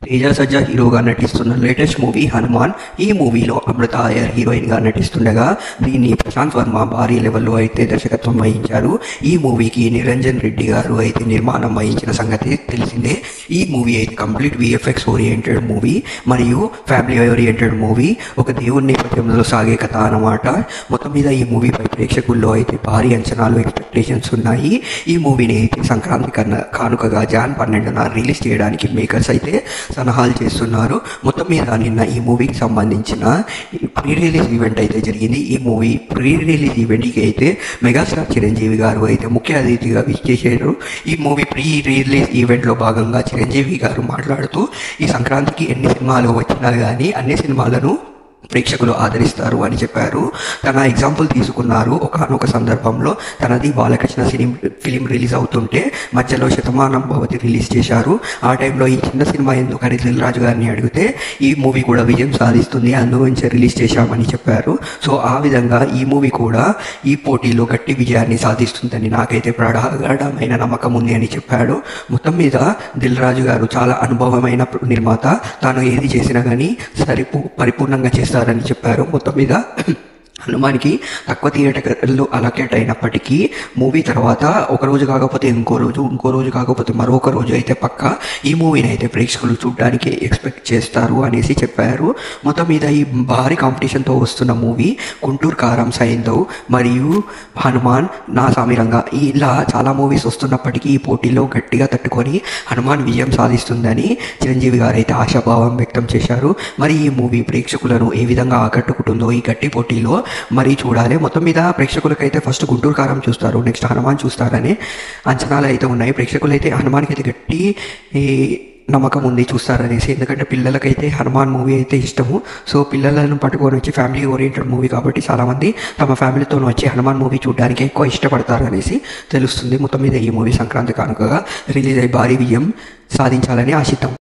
తేజ సజ్జా హీరోగా నటిస్తున్న latest movie Hanuman ఈ మూవీలో అమృత అయ్యర్ హీరోయిన్గా నటిస్తుండగా దీన్ని ప్రశాంత్ వర్మ భారీ లెవెల్లో అయితే దర్శకత్వం వహించారు ఈ మూవీకి నిరంజన్ రెడ్డి గారు అయితే నిర్మాణం వహించిన సంగతి తెలిసిందే ఈ మూవీ అయితే కంప్లీట్ విఎఫ్ఎక్స్ ఓరియంటెడ్ మూవీ మరియు ఫ్యామిలీ ఓరియంటెడ్ మూవీ ఒక దేవుని నేపథ్యంలో సాగే కథ అన్నమాట మొత్తం మీద ఈ మూవీపై ప్రేక్షకుల్లో అయితే భారీ అంచనాలు ఎక్స్పెక్టేషన్స్ ఉన్నాయి ఈ మూవీని అయితే సంక్రాంతి కన్నా కానుకగా జాన్ పన్నెండున రిలీజ్ చేయడానికి మేకర్స్ అయితే సలహాలు చేస్తున్నారు మొత్తం మీద నిన్న ఈ మూవీకి సంబంధించిన ప్రీ రిలీజ్ ఈవెంట్ అయితే జరిగింది ఈ మూవీ ప్రీ రిలీజ్ ఈవెంట్కి అయితే మెగాస్టార్ చిరంజీవి గారు అయితే ముఖ్య అతిథిగా విచ్చేసారు ఈ మూవీ ప్రీ రిలీజ్ ఈవెంట్లో భాగంగా చిరంజీవి గారు మాట్లాడుతూ ఈ సంక్రాంతికి ఎన్ని సినిమాలు వచ్చినా కానీ అన్ని సినిమాలను ప్రేక్షకులు ఆదరిస్తారు అని చెప్పారు తన ఎగ్జాంపుల్ తీసుకున్నారు ఒకనొక సందర్భంలో తనది బాలకృష్ణ సినిం ఫిలిం రిలీజ్ అవుతుంటే మధ్యలో శతమానం భవతి రిలీజ్ చేశారు ఆ టైంలో ఈ చిన్న సినిమా ఎందుకని దిల్ రాజు గారిని అడిగితే ఈ మూవీ కూడా విజయం సాధిస్తుంది అందుగురించి రిలీజ్ చేశామని చెప్పారు సో ఆ విధంగా ఈ మూవీ కూడా ఈ పోటీలో గట్టి విజయాన్ని సాధిస్తుందని నాకైతే ప్రగాఢమైన నమ్మకం ఉంది అని చెప్పాడు మొత్తం మీద దిల్ రాజు గారు చాలా అనుభవమైన నిర్మాత తాను ఏది చేసినా కానీ సరిపూ పరిపూర్ణంగా చేస్తారని చెప్పారు మొత్తం మీద హనుమాన్కి తక్కువ థియేటర్లు అలకేట్ అయినప్పటికీ మూవీ తర్వాత ఒక రోజు కాకపోతే ఇంకో రోజు ఇంకో రోజు కాకపోతే మరొక రోజు అయితే పక్క ఈ మూవీని అయితే ప్రేక్షకులు చూడడానికి ఎక్స్పెక్ట్ చేస్తారు అనేసి చెప్పారు మొత్తం మీద ఈ భారీ కాంపిటీషన్తో వస్తున్న మూవీ గుంటూరు కారం సైందవ్ మరియు హనుమాన్ నా సామిరంగా ఇలా చాలా మూవీస్ వస్తున్నప్పటికీ ఈ పోటీలో గట్టిగా తట్టుకొని హనుమాన్ విజయం సాధిస్తుందని చిరంజీవి గారు అయితే ఆశాభావం వ్యక్తం చేశారు మరి ఈ మూవీ ప్రేక్షకులను ఏ విధంగా ఆకట్టుకుంటుందో ఈ గట్టి పోటీలో మరి చూడాలి మొత్తం మీద ప్రేక్షకులకైతే ఫస్ట్ గుంటూరు కారం చూస్తారు నెక్స్ట్ హనుమాన్ చూస్తారని అంచనాలు అయితే ఉన్నాయి ప్రేక్షకులు అయితే హనుమాన్కి అయితే గట్టి ఈ నమ్మకం ఉంది చూస్తారనేసి ఎందుకంటే పిల్లలకైతే హనుమాన్ మూవీ అయితే ఇష్టము సో పిల్లలను పట్టుకొని వచ్చి ఫ్యామిలీ ఓరియంటెడ్ మూవీ కాబట్టి చాలామంది తమ ఫ్యామిలీతో వచ్చి హనుమాన్ మూవీ చూడడానికి ఎక్కువ ఇష్టపడతారు అనేసి తెలుస్తుంది మొత్తం మీద ఈ మూవీ సంక్రాంతి కానుకగా రిలీజ్ అయ్యి భారీ విజయం సాధించాలని ఆశిద్దాం